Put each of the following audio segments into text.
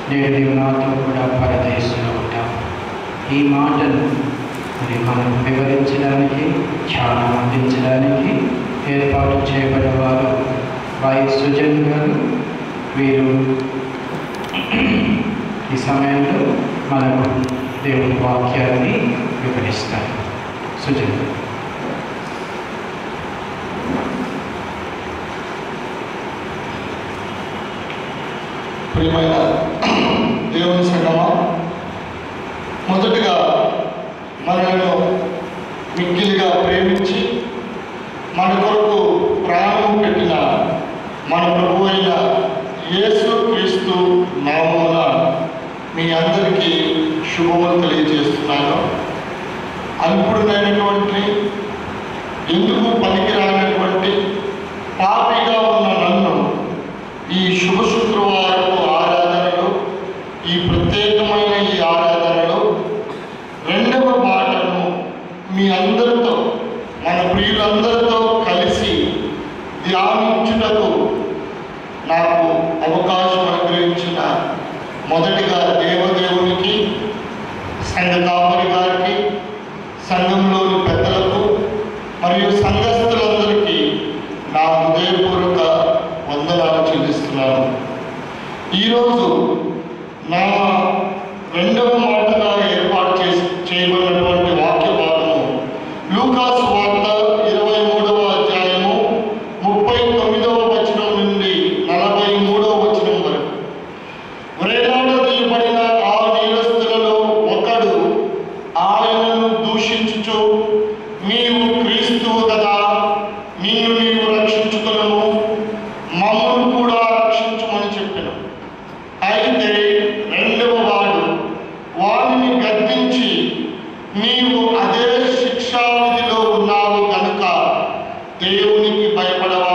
నేడు నీవు నాతో కూడా పరదేశంలో ఉంటావు ఈ మాటను మరి మనం వివరించడానికి ధ్యానం అందించడానికి ఏర్పాటు చేయబడిన వారు వాయి సుజన్ గారు వీరు ఈ సమయంలో మనకు దేవుని వాక్యాన్ని వివరిస్తారు సుజన్ గారు ప్రియమైన దేవుని సంగమా మొదటిగా మనలను మిక్కిలిగా ప్రేమించి మన కొరకు ప్రాణం పెట్టిన మన ప్రభు అయిన యేసు క్రీస్తు నామమున మీ అందరికీ శుభములు తెలియజేస్తున్నాను అల్పుడునైనటువంటి ఎందుకు పనికిరానటువంటి పాపిగా ఉన్న నన్ను ఈ శుభ శుక్రవారపు ఆరాధనలో ఈ ప్రత్యేకమైన ఈ ఆరాధనలో రెండవ మాటను మీ అందరితో మన ప్రియులందరితో కలిసి ధ్యానించుటకు నాకు అవకాశం అనుగ్రహించిన మొదటిగా దేవదేవునికి సంఘ కాపరి గారికి సంఘంలోని పెద్దలకు మరియు సంఘస్థులందరికీ నా హృదయపూర్వక వందనాలు చెల్లిస్తున్నాను ఈరోజు నా రెండవ మాటగా ఏర్పాటు చేసి చేయబడినటువంటి వాక్య భాగము లూకాసు వార్త ఇరవై మూడవ అధ్యాయము ముప్పై తొమ్మిదవ వచనం నుండి నలభై మూడవ వచనం వరకు వేలాడదీయబడిన ఆ నేరస్తులలో ఒకడు ఆయనను దూషించుచు నీవు క్రీస్తువు కదా నిన్ను నీవు రక్షించుకును మమ్మల్ని కూడా రక్షించమని చెప్పాను అయితే రెండవ వాడు వారిని గద్దించి నీవు అదే శిక్షావిధిలో ఉన్నావు కనుక దేవునికి భయపడవా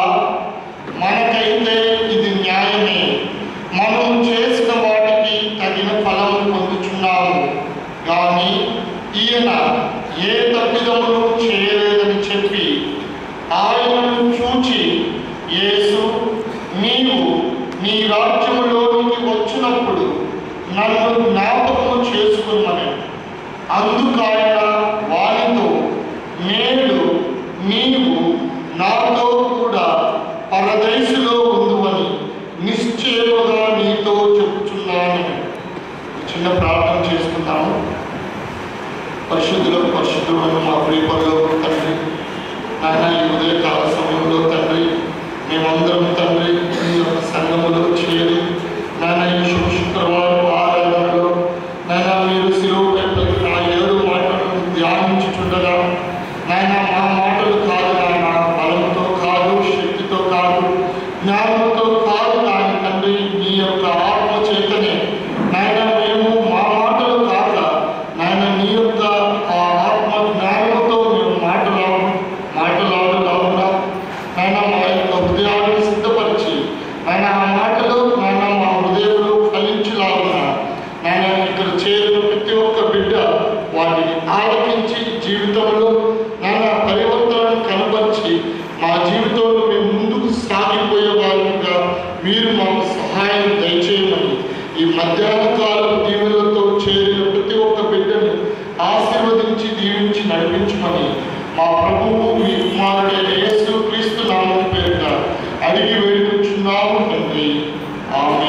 మనకైతే ఇది న్యాయమే మనం చేసిన వాటికి తగిన ఫలం పొందుచున్నాము కానీ ఈయన ఏ తప్పిదములు చేయలేదని చెప్పి ఆయనను చూచి యేసు నీవు నీ రాజ్యములోనికి వచ్చినప్పుడు నన్ను జ్ఞాపకము చేసుకున్నాను అందుకాయన వారితో నేడు నీవు నాతో కూడా పరదేశులో ఉందువని నిశ్చయముగా నీతో చెప్పుచున్నాను చిన్న ప్రార్థన చేసుకుందాము పరిశుద్ధులకు పరిశుద్ధులను మా ప్రియపరులో తండ్రి నాయన ఈ ఉదయకాల సమయంలో తండ్రి మేమందరం తండ్రి ఈ యొక్క సంఘములో చేరి నాయన ఈ శుభ శుక్రవారం ఆరాధనలో నాయన మీరు శిలువపై పలికిన ఆ ఏడు మాటలను ధ్యానించుచుండగా నాయన మా మాటలు కాదు నాయన బలంతో కాదు శక్తితో కాదు జ్ఞానంతో కాదు నాయన తండ్రి మీ యొక్క ఆత్మ చేతనే నాయన మేము మా మాటలు కాక నాయన నీ యొక్క ఆ ఆత్మ జ్ఞానంతో మేము మాటలాడు మాటలాడులాగునా నాయన మా యొక్క హృదయాన్ని సిద్ధపరిచి నాయన ఆ మాటలు నాయన మా హృదయంలో ఫలించులాగునా నాయన ఇక్కడ చేరిన ప్రతి ఒక్క బిడ్డ వాటిని ఆలకించి జీవితంలో నాయన పరివర్తనను కనపరిచి మా జీవితంలో మేము ముందుకు సాగిపోయే వారిగా మీరు మాకు సహాయం దయచేయమని ఈ మధ్యాహ్న కాలం దీవులతో చేరిన ప్రతి ఒక్క బిడ్డను ఆశీర్వదించి దీవించి నడిపించమని మా ప్రభువు మీ కుమారుడైన యేసు క్రీస్తు నామం పేరిట అడిగి వేడుకుంటున్నాము తండ్రి ఆమె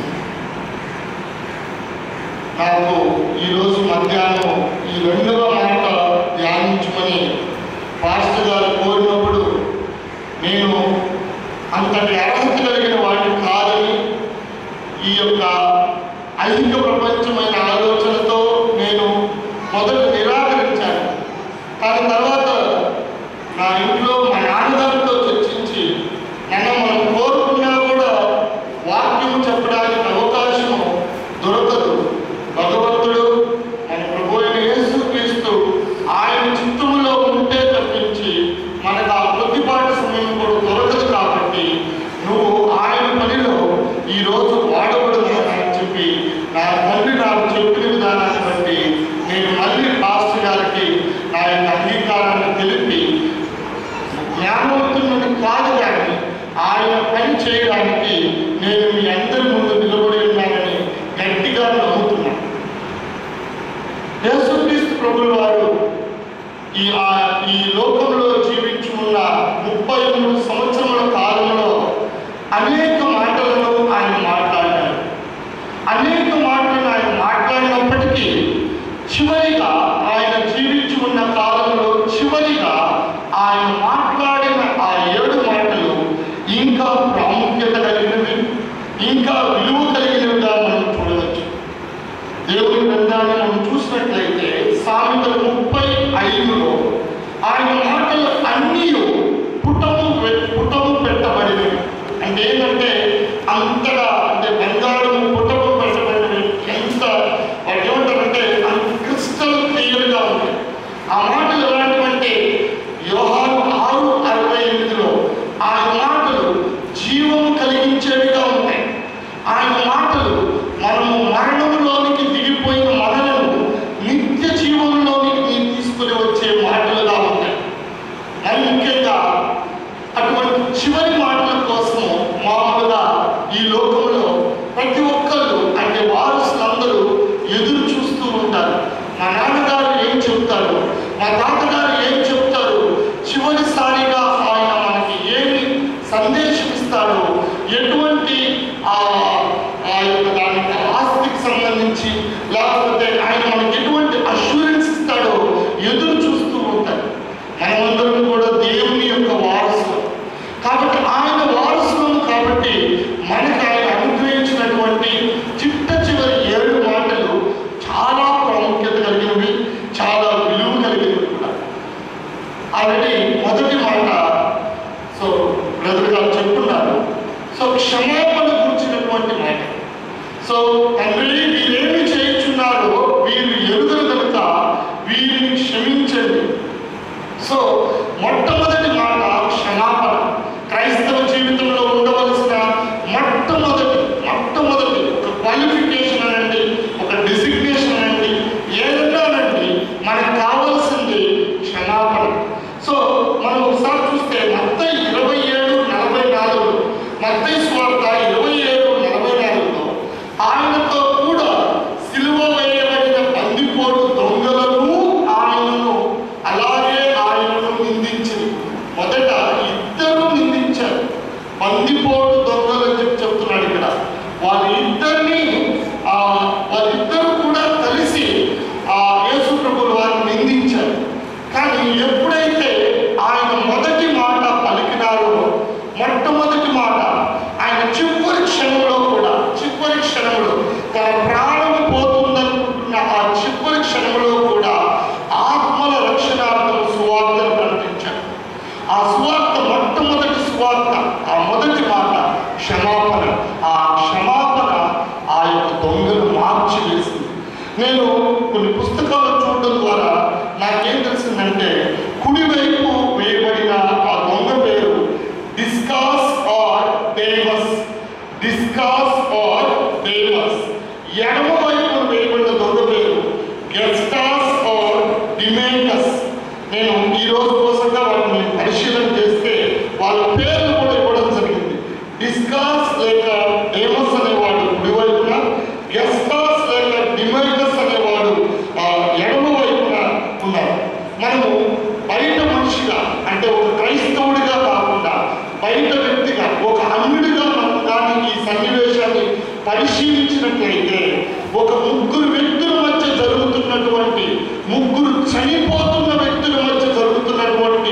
నాకు ఈరోజు మధ్యాహ్నం ఈ రెండవ మాట ధ్యానించమని పాస్టర్ గారు కోరినప్పుడు నేను అంతటి అర్హత కలిగిన వాడిని కాదని ఈ యొక్క ఐహిక ప్రపంచమైన ఆలోచనతో నేను మొదట నిరాకరించాను కానీ తర్వాత నా ఇంట్లో మా నాన్నగారితో చర్చించి నన్ను మనం కోరుకున్నా కూడా వాక్యం చెప్పడానికి అవకాశం దొరకదు భగవంతుడు మన ప్రభు అయిన యేసుక్రీస్తు ఆయన చిత్తములో ఉంటే తప్పించి మనకు ఆ కొద్దిపాటి సమయం కూడా దొరకదు కాబట్టి నువ్వు ఆయన పనిలో ఈ రోజు వాడబడుతున్నానని చెప్పి నా తండ్రి నాకు చెప్పిన విధానాన్ని బట్టి నేను మళ్ళీ పాస్టర్ గారికి నా యొక్క అంగీకారాన్ని తెలిపి జ్ఞానవంతుని కాదు కానీ ఆయన పని చేయడానికి నేను మీ అందరి ముందు విలువ కలిగినవిగా మనం చూడవచ్చు దేవుని గ్రంథాన్ని మనం చూసినట్లయితే సామెతలు ముప్పై ఐదులో ఆయన మాటలు అన్నీ పుటము పె- పుటము పెట్టబడినవి అంటే ఏంటంటే అంతగా అంటే బంగారం పుటము పెట్టబడినవి ఎంత వాడు ఏమంటారంటే అంత క్రిస్టల్ క్లియర్గా ఉంది ఆ మాటలు ఎలాంటివంటే యోహాను ఆరు అరవై ఎనిమిదిలో ఆయన మాటలు జీవం కలిగించేవిగా ఉంటాయి ఆయన మాటలు మనము మరణంలోనికి దిగిపోయిన మనలను నిత్య జీవంలోనికి తీసుకుని వచ్చే మాటలుగా ఉంటాయి మరి ముఖ్యంగా అటువంటి చివరి మాటల కోసం మామూలుగా ఈ లోకంలో ప్రతి ఒక్కళ్ళు అంటే వారసులందరూ ఎదురు చూస్తూ ఉంటారు మా నాన్నగారు ఏం చెప్తారు మా తాతగారు ఏం చెప్తారు చివరిసారిగా ఆయన మనకి ఏమి సందేశం ఇస్తాడు ఎటువంటి ఆ ఆ యొక్క దానికి ఆస్తికి సంబంధించి లేకపోతే ఆయన మనకి ఎటువంటి అష్యూరెన్స్ ఇస్తాడో ఎదురు చూస్తూ ఉంటారు మనమందరం కూడా దేవుని యొక్క వారసులు కాబట్టి ఆయన వారసులం కాబట్టి మనకి ఆయన అనుగ్రహించినటువంటి చిట్ట చివరి ఏడు మాటలు చాలా ప్రాముఖ్యత కలిగినవి చాలా విలువ కలిగినవి కూడా ఆల్రెడీ మొదటి మాట సో బ్రదర్ గారు చెప్తున్నారు సో క్షమాపణ గురించినటువంటి మాట సో తండ్రి వీరేమి చేయించున్నారో వీరు ఎరుగరు కనుక వీరిని క్షమించండి సో మొట్టమొదటి మాట క్షమాపణ క్రైస్తవ జీవితంలో ఉండవలసిన మొట్టమొదటి మొట్టమొదటి ఒక క్వాలిఫికేషన్ అనండి ఒక డిసిగ్నేషన్ అనండి ఏదైనానండి మనకు కావాల్సింది క్షమాపణ సో మనం ఒకసారి చూస్తే మొత్తం ఇరవై ఏడు నలభై నాలుగు మొత్తం స్వార్థ ఇరవై ఏడు నలభై నాలుగులో ఆయనతో కూడా సిలువ వేయబడిన పందిపోటు దొంగలను ఆయనను అలాగే ఆయనను నిందించింది మొదట ఇద్దరు నిందించారు పందిపోటు దొంగలు అని చెప్పి చెప్తున్నాడు ఇక్కడ వాళ్ళిద్దరిని ఆ వాళ్ళిద్దరు కూడా కలిసి ఆ యేసు ప్రభులు వారిని నిందించారు కానీ ఎప్పుడైతే ఆయన మొదటి మాట పలికినారో మొట్టమొదటి మాట ఆయన చివరి క్షణంలో కూడా చివరి క్షణంలో తన ప్రాణం పోతుందనుకుంటున్న ఆ చివరి క్షణంలో కూడా ఆత్మల రక్షణార్థం సువార్తను ప్రకటించారు ఆ సువార్త మొట్టమొదటి సువార్త ఆ మొదటి మాట క్షమాపణ ఆ క్షమాపణ ఆ యొక్క దొంగలు మార్చి వేసింది నేను కొన్ని పుస్తకాలు చూడడం ద్వారా నాకేం తెలిసిందంటే కుడివైపు వేయబడిన ఆ దొంగ పేరు డిస్కాస్ ఆర్ డేమస్ డిస్కాస్ ఆర్ డేమస్ ఎడమ వైపు వేయబడిన దొంగ పేరు గెస్టాస్ ఆర్ డిమేటస్ నేను ఈ రోజు కోసంగా వాటిని పరిశీలన చేస్తే వాళ్ళ పేర్లు కూడా ఇవ్వడం జరిగింది డిస్కాస్ లేక డేమస్ అనేవాడు కుడివైపున గెస్టాస్ లేక డిమేటస్ అనేవాడు ఆ ఎడమ వైపున ఉన్నారు మనము బయట మనిషిగా అంటే ఒక క్రైస్తవుడిగా కాకుండా బయట వ్యక్తిగా ఒక అన్యుడిగా మనం కానీ ఈ సన్నివేశాన్ని పరిశీలించినట్లయితే ఒక ముగ్గురు వ్యక్తుల మధ్య జరుగుతున్నటువంటి ముగ్గురు చనిపోతున్న వ్యక్తుల మధ్య జరుగుతున్నటువంటి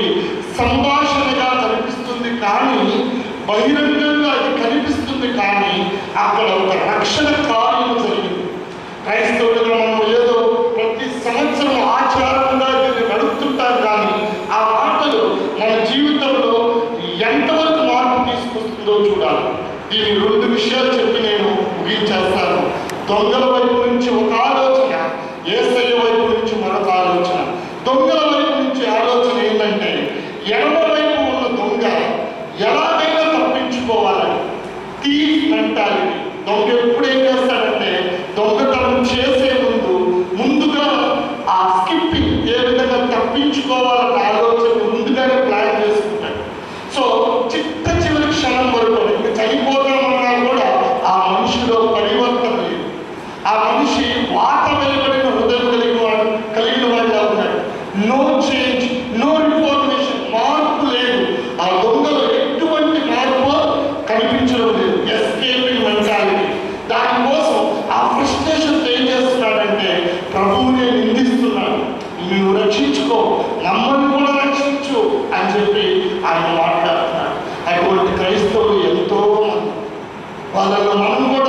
సంభాషణగా కనిపిస్తుంది కానీ బహిరంగంగా అది కనిపిస్తుంది కానీ అక్కడ ఒక రక్షణ కార్యం జరిగింది క్రైస్తవులుగా మనం ఏదో ప్రతి సంవత్సరం ఆచారంగా దీన్ని నడుపుతుంటారు కానీ ఆ మాటలు మన జీవితంలో ఎంతవరకు మార్పు తీసుకొస్తుందో చూడాలి దీని రెండు విషయాలు చెప్పి నేను ముగించేస్తాను దొంగల వైపు నుంచి ఒక ఆలోచన ఏసయ్య వైపు నుంచి మరొక ఆలోచన దొంగల వైపు నుంచి ఆలోచన ఏంటంటే ఎడమ వైపు ఉన్న దొంగ ఎలాగైనా తప్పించుకోవాలని థీఫ్ మెంటాలిటీ దొంగ ఎప్పుడు ఏం చేస్తాడంటే దొంగతనం చేసే ముందు ముందుగా ఆ స్కిప్పింగ్ ఏ విధంగా తప్పించుకోవాలన్న ఆలోచన ముందుగానే ప్లాన్ చేసుకుంటాడు సో చిట్ట చివరి క్షణం వరకు ఇంకా చనిపోతామన్నా కూడా ఆ మనిషిలో పరివర్తన లేదు ఆ మనిషి వాత వెలువడిన హృదయం కలిగిన వాడు కలిగిన వాడిగా ఉన్నాడు నో చేంజ్ నో ఇన్ఫర్మేషన్ మార్పు లేదు ఆ దొంగలో ఎటువంటి మార్పు కనిపించడం లేదు ఎస్కేపింగ్ మెంటాలిటీ దానికోసం ఆ ఫ్రస్ట్రేషన్ ఏం చేస్తున్నాడంటే ప్రభువునే నిందిస్తున్నాడు నువ్వు రక్షించుకో నమ్మని కూడా రక్షించు అని చెప్పి ఆయన మాట్లాడుతున్నాడు అటువంటి క్రైస్తవులు ఎంతో మంది వాళ్ళలో మనం కూడా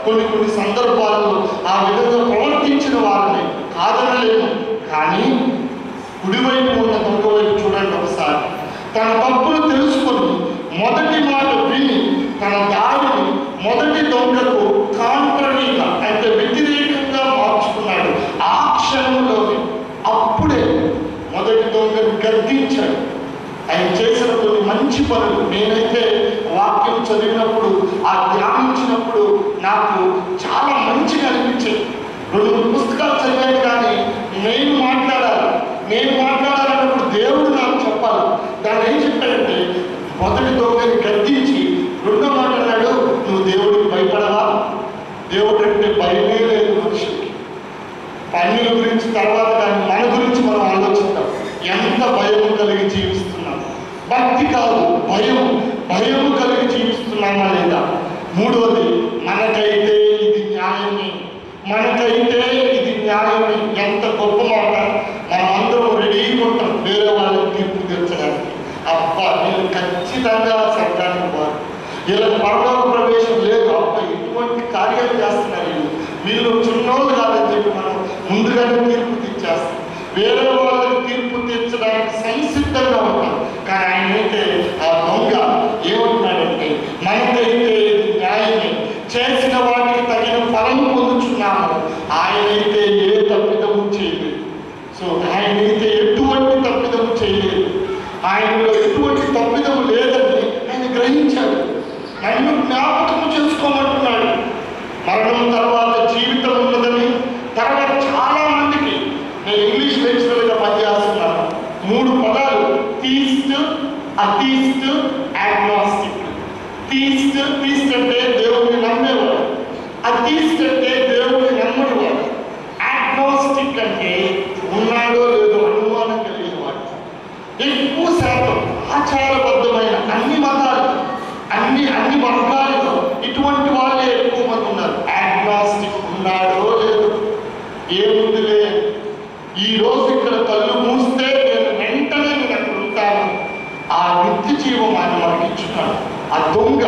కొన్ని కొన్ని సందర్భాల్లో ఆ విధంగా ప్రవర్తించిన వారిని కాదనలేము కానీ కుడివైపు ఉన్న దొంగ వైపు చూడండి ఒకసారి తన తప్పులు తెలుసుకొని మొదటి మాట విని తన దారిని మొదటి దొంగకు కాంట్రరీగా అంటే వ్యతిరేకంగా మార్చుకున్నాడు ఆ క్షణంలోనే అప్పుడే మొదటి దొంగను గద్దించాడు ఆయన చేసిన కొన్ని మంచి పనులు నేనైతే వాక్యం చదివినప్పుడు ఆ ధ్యానించినప్పుడు నాకు చాలా మంచిగా అనిపించింది రెండు మూడు పుస్తకాలు చదివాను కానీ నేను మాట్లాడాలి నేను మాట్లాడాలన్నప్పుడు దేవుడు నాకు చెప్పాలి దాన్ని ఏం చెప్పాడంటే మొదటి దొంగని గద్దించి రెండో మాట అన్నాడు నువ్వు దేవుడికి భయపడవా దేవుడు అంటే భయమే లేదు మనిషికి అన్యుల గురించి తర్వాత కానీ మన గురించి మనం ఆలోచిద్దాం ఎంత భయం కలిగి జీవిస్తున్నాం భక్తి కాదు భయం భయం కలిగి జీవిస్తున్నామా లేదా మూడవది మనకైతే ఇది న్యాయమే మనకైతే ఇది న్యాయమే ఎంత గొప్ప మాట మనం అందరం రెడీగా ఉంటాం వేరే వాళ్ళకి తీర్పు తీర్చడానికి అబ్బా నేను ఖచ్చితంగా సర్కానికి పోవాలి ఇలా పరలోక ప్రవేశం లేదు అబ్బా ఎటువంటి కార్యాలు చేస్తున్నారు వీళ్ళు వీళ్ళు చిన్నోళ్ళు కాదని చెప్పి మనం ముందుగానే తీర్పు తీర్చేస్తాం వేరే వాళ్ళకి తీర్పు తీర్చడానికి సంసిద్ధంగా ఉంటాం కానీ ఆయన అయితే ఆ దొంగ ఏమంటున్నాడంటే మనకైతే ఇది న్యాయమే చేసిన వాటికి తగిన ఫలం పొందుచున్నాము ఆయనైతే ఏ తప్పిదము చేయలేదు సో ఆయనైతే ఎటువంటి తప్పిదము చేయలేదు ఆయనలో ఎటువంటి తప్పిదము లేదని ఆయన గ్రహించాడు నన్ను జ్ఞాపకము చేసుకోమంటున్నాడు మరణం తర్వాత జీవితం ఉన్నదని తర్వాత చాలా మందికి నేను ఇంగ్లీష్ లెక్చరర్గా పనిచేస్తున్నాను మూడు పదాలు తీస్ట్ అతీస్ట్ అగ్నాస్టిక్ తీస్ట్ తీస్ట్ అంటే దేవుడిని నమ్మేవాడు అతీస్ట్ అంటే దేవుడిని నమ్మేవాడు అగ్నాస్టిక్ అంటే ఉన్నాడో లేదో అనుమానం కలిగేవాడు ఎక్కువ శాతం ఆచారబద్ధమైన అన్ని మతాలు అన్ని అన్ని వర్గాలలో ఇటువంటి వాళ్ళే ఎక్కువ మంది ఉన్నారు అగ్నాస్టిక్ ఉన్నాడో లేదు ఏముందిలే ఈ రోజు ఇక్కడ కళ్ళు మూస్తే నేను వెంటనే నేను అక్కడ ఉంటాను ఆ నిత్య జీవం ఆయన మనకి ఇచ్చున్నాడు ఆ దొంగ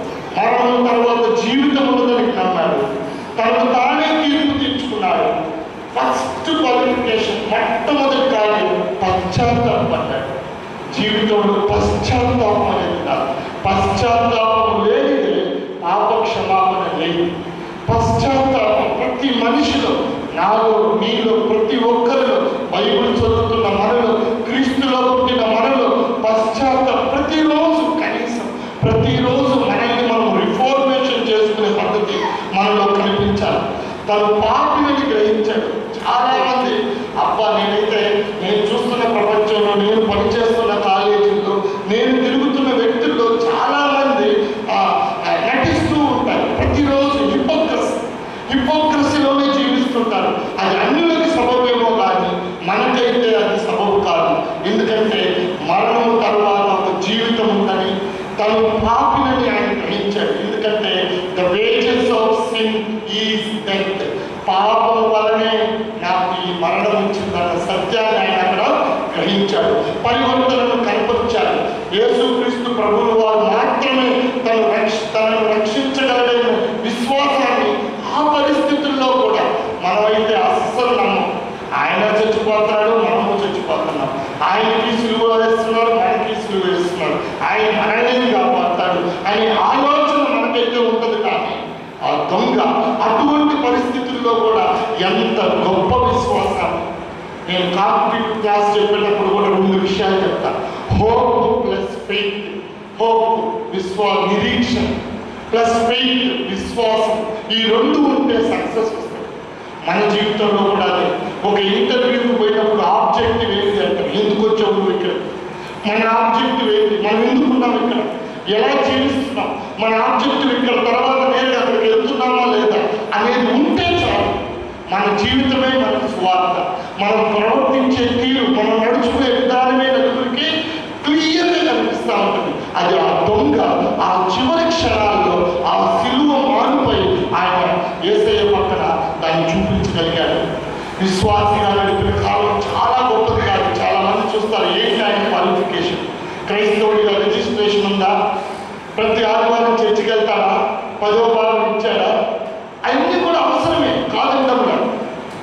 మరణం తర్వాత జీవితం ఉన్నదని నమ్మాడు తనకు తానే తీర్పు తీర్చుకున్నాడు ఫస్ట్ క్వాలిఫికేషన్ మొట్టమొదటి కార్యం పశ్చాత్తాపడ్డాడు జీవితంలో పశ్చాత్తాపం అనేది ఉండాలి. పశ్చాత్తాపం లేనిదే పాప క్షమాపణ లేదు పశ్చాత్తాపం ప్రతి మనిషిలో నాలో నీలో ప్రతి ఒక్కరిలో బైబిల్ చదువుతున్న మనలో క్రీస్తులో పుట్టిన మనలో పశ్చాత్తాప ప్రతిరోజు కనీసం ప్రతిరోజు మనల్ని మనం రిఫార్మేషన్ చేసుకునే పద్ధతి మనలో కనిపించాలి తను పాపిని గ్రహించాడు చాలా మంది అబ్బా నేనైతే నేను చూస్తున్న ప్రపంచంలో నేను పనిచేస్తున్న కాలేజీల్లో నేను తిరుగుతున్న వ్యక్తుల్లో చాలా మంది ఆ, ఆ, నటిస్తూ ఉంటారు ప్రతిరోజు హిపోక్రసీ హిపోక్రసీలోనే జీవిస్తుంటారు అది అన్యులకి సబబేమో కానీ మనకైతే అది సబబు కాదు ఎందుకంటే మరణం తర్వాత ఒక జీవితం ఉందని తను పాపినని ఆయన గ్రహించాడు ఎందుకంటే the wages of sin is death పాపం వలనే నాకు ఈ మరణం వచ్చిందన్న సత్యాన్ని ఆయన అక్కడ గ్రహించాడు పరివర్తనను కనపరిచాడు యేసుక్రీస్తు ప్రభువు వారు మాత్రమే తను రక్ష తనను రక్షించగలడైన విశ్వాసాన్ని ఆ పరిస్థితుల్లో కూడా మనమైతే అస్సలు నమ్మం ఆయన చచ్చిపోతాడు మనము చచ్చిపోతున్నాం ఆయనకి సులువ వేస్తున్నారు మనకి సులువ వేస్తున్నారు ఆయన మనల్ని కాపాడతాడు అనే ఆలోచన మనకైతే ఉంటుంది కానీ ఆ దొంగ అటువంటి పరిస్థితుల్లో కూడా ఎంత గొప్ప విశ్వాసం నేను కాంపిటేటివ్ క్లాస్ చెప్పేటప్పుడు కూడా రెండు విషయాలు చెప్తాను హోప్ ప్లస్ ఫెయిత్ హోప్ విశ్వా నిరీక్షణ ప్లస్ ఫెయిత్ విశ్వాసం ఈ రెండు ఉంటే సక్సెస్ వస్తుంది మన జీవితంలో కూడా అదే ఒక ఇంటర్వ్యూకి పోయినప్పుడు ఆబ్జెక్టివ్ ఏంటి అంటారు ఎందుకు వచ్చావు నువ్వు ఇక్కడ మన ఆబ్జెక్టివ్ ఏంటి మనం ఎందుకున్నాం ఇక్కడ ఎలా జీవిస్తున్నాం మన ఆబ్జెక్టివ్ ఇక్కడ తర్వాత నేను అక్కడికి వెళ్తున్నామా లేదా అనేది ఉంటే చాలు మన జీవితమే మనకు స్వార్థ మనం ప్రవర్తించే తీరు మనం నడుచుకునే విధానమే నలుగురికి క్లియర్గా కనిపిస్తూ ఉంటుంది అది ఆ దొంగ ఆ చివరి క్షణాల్లో ఆ సిలువ మారుపై ఆయన ఏసయ్య పక్కన దాన్ని చూపించగలిగాడు విశ్వాసిగా నడిపిన కాలం చాలా గొప్పది కాదు చాలా మంది చూస్తారు ఏంటి ఆయన క్వాలిఫికేషన్ క్రైస్తవుడిగా రిజిస్ట్రేషన్ ఉందా ప్రతి ఆదివారం చర్చికి వెళ్తాడా పదో భాగం ఇచ్చాడా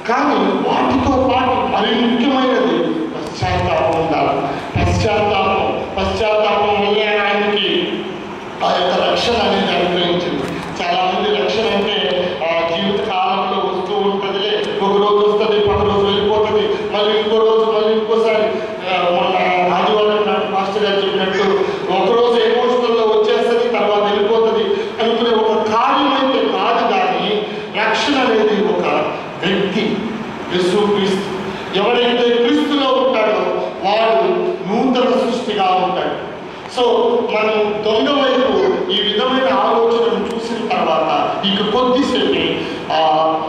కానీ వాటితో పాటు మరి ముఖ్యమైనది పశ్చాత్తాపం ఉండాలి పశ్చాత్తాపం పశ్చాత్తాపం వల్లే ఆయనకి ఆ యొక్క రక్షణ అనేది అనుగ్రహించింది చాలా మంది రక్షణ అంటే ఆ జీవిత కాలంలో వస్తూ ఉంటుందిలే ఒక రోజు వస్తుంది పది రోజు వెళ్ళిపోతుంది మళ్ళీ ఇంకో రోజు మళ్ళీ ఇంకోసారి ఆ, మొన్న ఆదివారం నాడు మాస్టర్ గారు చెప్పినట్టు ఒక రోజు ఎమోషనల్లో వచ్చేస్తుంది తర్వాత వెళ్ళిపోతుంది అనుకునే ఒక కార్యం అయితే కాదు కానీ రక్షణ అనేది ఒక వ్యక్తి యేసు క్రీస్తు ఎవరైతే క్రీస్తులో ఉంటాడో వాడు నూతన సృష్టిగా ఉంటాడు సో మనం దొంగ వైపు ఈ విధమైన ఆలోచనను చూసిన తర్వాత ఇక కొద్దిసేపు ఆ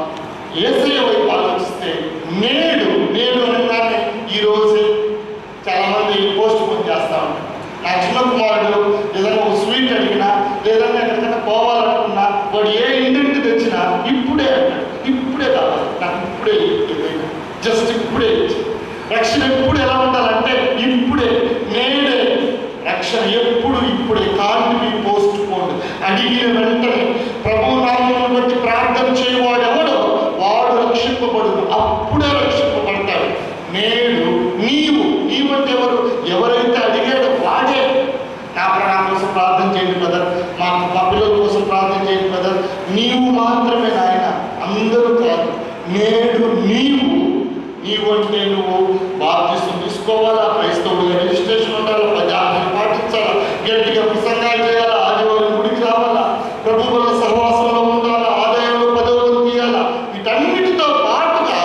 ఏసయ్య వైపు ఆలోచిస్తే నేడు నేడు అనగానే ఈ రోజే చాలా మంది పోస్ట్ పోన్ చేస్తా ఉంటారు నా చిన్న కుమారుడు ఏదైనా ఒక స్వీట్ అడిగినా లేదన్నా ఎక్కడికైనా పోవాలనుకున్నా వాడు ఏ ఇంటికి తెచ్చినా ఇప్పుడే అంటాడు ఇప్పుడే కావాలి నాకు ఇప్పుడే ఏదైనా జస్ట్ ఇప్పుడే ఇచ్చి. రక్షణ ఎప్పుడు ఎలా ఉండాలంటే ఇప్పుడే నేడే రక్షణ ఎప్పుడు ఇప్పుడే కాంటి బి పోస్ట్ పోండ్ అడిగిన వెంటనే ప్రభు నామమును బట్టి ప్రార్థన చేయవాడు ఎవడో వాడు రక్షింపబడును అప్పుడే రక్షింపబడతాడు నేడు నీవు నీవంటే ఎవరు ఎవరైతే అడిగాడో వాడే నా నా కోసం ప్రార్థన చేయండి బ్రదర్ మా మా పిల్లల కోసం ప్రార్థన చేయండి బ్రదర్ నీవు మాత్రమే నాయన అందరూ కాదు నేడు నీవు నీవు అంటే నువ్వు బాప్తిసం తీసుకోవాలా క్రైస్తవుడిగా రిజిస్ట్రేషన్ ఉండాలా పదార్థాలు పాటించాలా గట్టిగా ప్రసంగాలు చేయాలా ఆదివారం గుడికి రావాలా ప్రభు వల్ల సహవాసంలో ఉండాలా ఆదాయంలో పదవులు తీయాలా వీటన్నిటితో పాటుగా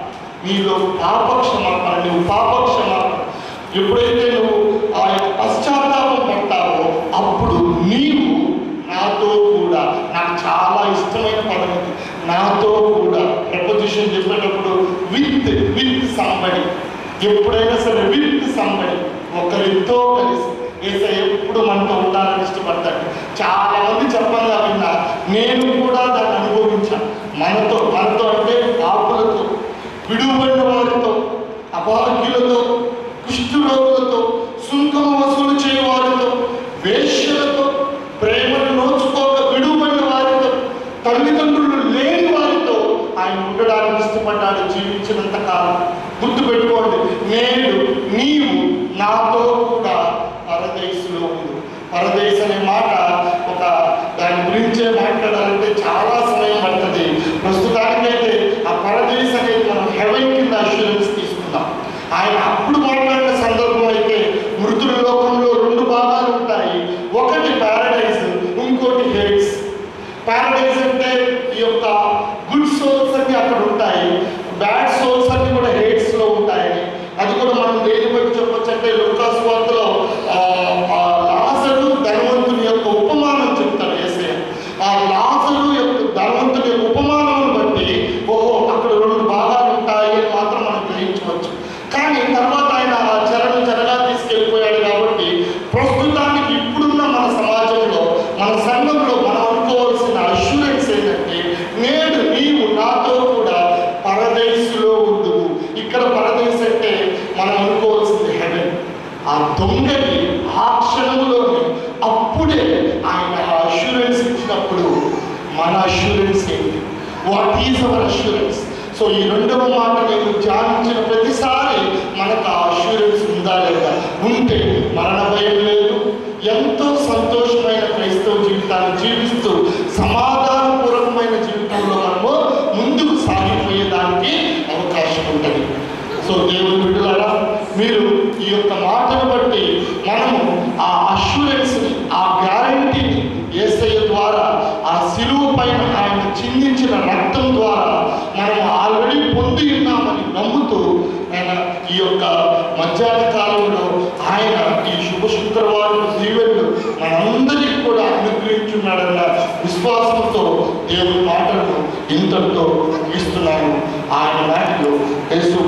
నీలో పాప క్షమాపణ నువ్వు పాప క్షమాపణ ఎప్పుడైతే నువ్వు ఆ యొక్క పశ్చాత్తాపం పడతావో అప్పుడు నీవు నాతో కూడా నాకు చాలా ఇష్టమైన పదం ఇది నాతో కూడా ప్రపోజిషన్ చెప్పేటప్పుడు విత్ విత్ సంబడి ఎప్పుడైనా సరే విత్ సంబడి ఒకరితో కలిసి ఏసై ఎప్పుడు మనతో ఉండాలని ఇష్టపడతాడు చాలా మంది చెప్పగా విన్నా నేను కూడా దాన్ని అనుభవించాను మనతో మనతో అంటే పాపులతో విడువబడిన వారితో అభాగ్యులతో కుష్ఠరోగులతో సుంకము వసూలు చేయవారితో వేశ్యలతో ప్రేమను నోచుకోక విడువబడిన వారితో తల్లిదండ్రులు లేని వారితో ఆయన ఉండడానికి ఇష్టపడ్డాడు జీవించినంత కాలం గుర్తుపెట్టుకోండి నేడు నీవు నాతో కూడా పరదేశంలో ఉంది పరదేశ్ అనే మాట ఒక దాని గురించే మాట్లాడాలంటే చాలా సమయం పడుతుంది ప్రస్తుతానికైతే ఆ పరదేశ్ అనేది మనం హెవెన్ కింద అష్యూరెన్స్ తీసుకుందాం ఆయన అప్పుడు మాట్లాడిన సందర్భం అయితే మృతుల లోకంలో రెండు భాగాలు ఉంటాయి ఒకటి పారడైజ్ ఇంకోటి హెడ్స్ పారడైజ్ అంటే ఈ యొక్క గుడ్ సోల్స్ అన్ని అక్కడ ఉంటాయి బ్యాడ్ సోల్స్ అన్ని కూడా హేట్స్ లో ఉంటాయని అది కూడా మనం దేని బట్టి చెప్పొచ్చు అంటే లుకాస్ వార్తలో ఆ, ఆ లాజరు ధనవంతుని యొక్క ఉపమానం చెప్తాడు ఏసయ్య ఆ లాజరు యొక్క ధనవంతుని యొక్క ఉపమానం బట్టి ఓహో అక్కడ రెండు భాగాలు ఉంటాయి అని మాత్రం మనం గ్రహించవచ్చు కానీ తర్వాత ఆయన ఆ చెరను చెరగా తీసుకెళ్ళిపోయాడు కాబట్టి ప్రస్తుతానికి ఇప్పుడున్న మన సమాజంలో మన సంఘంలో మనం అనుకోవాల్సిన అష్యూరెన్స్ ఏంటంటే నేడు నీవు నాతో కూడా పరదేశులో ఉండువు ఇక్కడ పరదేశ్ అంటే మనం అనుకోవాల్సింది హెవెన్ ఆ దొంగకి ఆ క్షణంలోనే అప్పుడే ఆయన ఆ అష్యూరెన్స్ ఇచ్చినప్పుడు మన అష్యూరెన్స్ ఏంటి what is our assurance so ఈ రెండవ మాట నేను ధ్యానించిన ప్రతిసారి మనకు ఆ అష్యూరెన్స్ ఉందా లేదా ఉంటే మరణ భయం లేదు ఎంతో సంతోషమైన క్రైస్తవ జీవితాన్ని జీవిస్తూ సమాధానపూర్వకమైన జీవితంలో మనము ముందుకు సాగిపోయేదానికి అవకాశం ఉంటుంది సో దేవుని బిడ్డలారా మీరు ఈ యొక్క మాటను బట్టి మనము ఆ అష్యూరెన్స్ని ఆ గ్యారంటీని ఏసయ్య ద్వారా ఆ సిలువు పైన ఆయన చిందించిన రక్తం ద్వారా మనం ఆల్రెడీ పొంది ఉన్నామని నమ్ముతూ ఆయన ఈ యొక్క మధ్యాహ్న కాలంలో ఆయన ఈ శుభ శుక్రవారం దీవెనలు మనందరికీ కూడా అనుగ్రహించున్నాడన్న విశ్వాసంతో దేవుని మాటలను ఇంతటితో ముగిస్తున్నాను ఆయన నాటిలో యేసు